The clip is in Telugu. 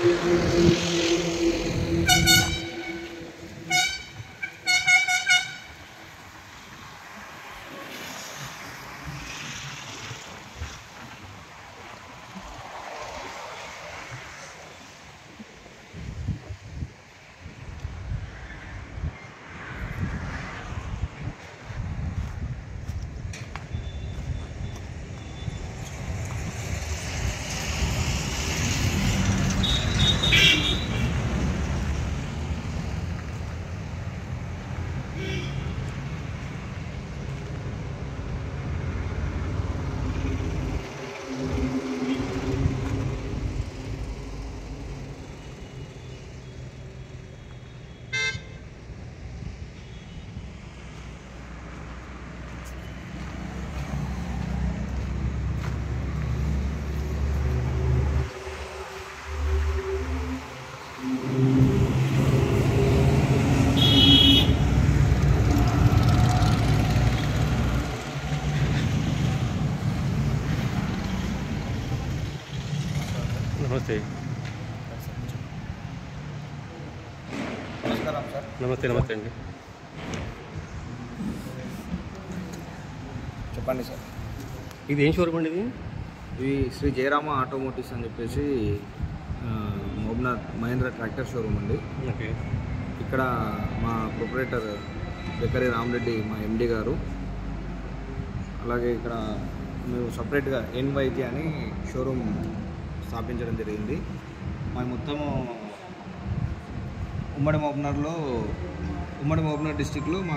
నమస్తే నమస్కారం సార్ నమస్తే నమస్తే అండి చెప్పండి సార్ ఇది ఏం షోరూమ్ అండి ఇది ఇది శ్రీ జయరామ ఆటోమోటివ్స్ అని చెప్పేసి ఆ, మోబ్నాథ్ మహేంద్ర ట్రాక్టర్ షోరూమ్ అండి ఓకే ఇక్కడ మా ప్రొపరేటర్ బెక్కరి రామరెడ్డి మా ఎండి గారు అలాగే ఇక్కడ మేము సపరేట్గా ఎన్వైజీ అని షోరూమ్ స్థాపించడం జరిగింది మా మొత్తము ఉమ్మడి మోబ్నర్లో ఉమ్మడి మోబ్నర్ డిస్టిక్లో మా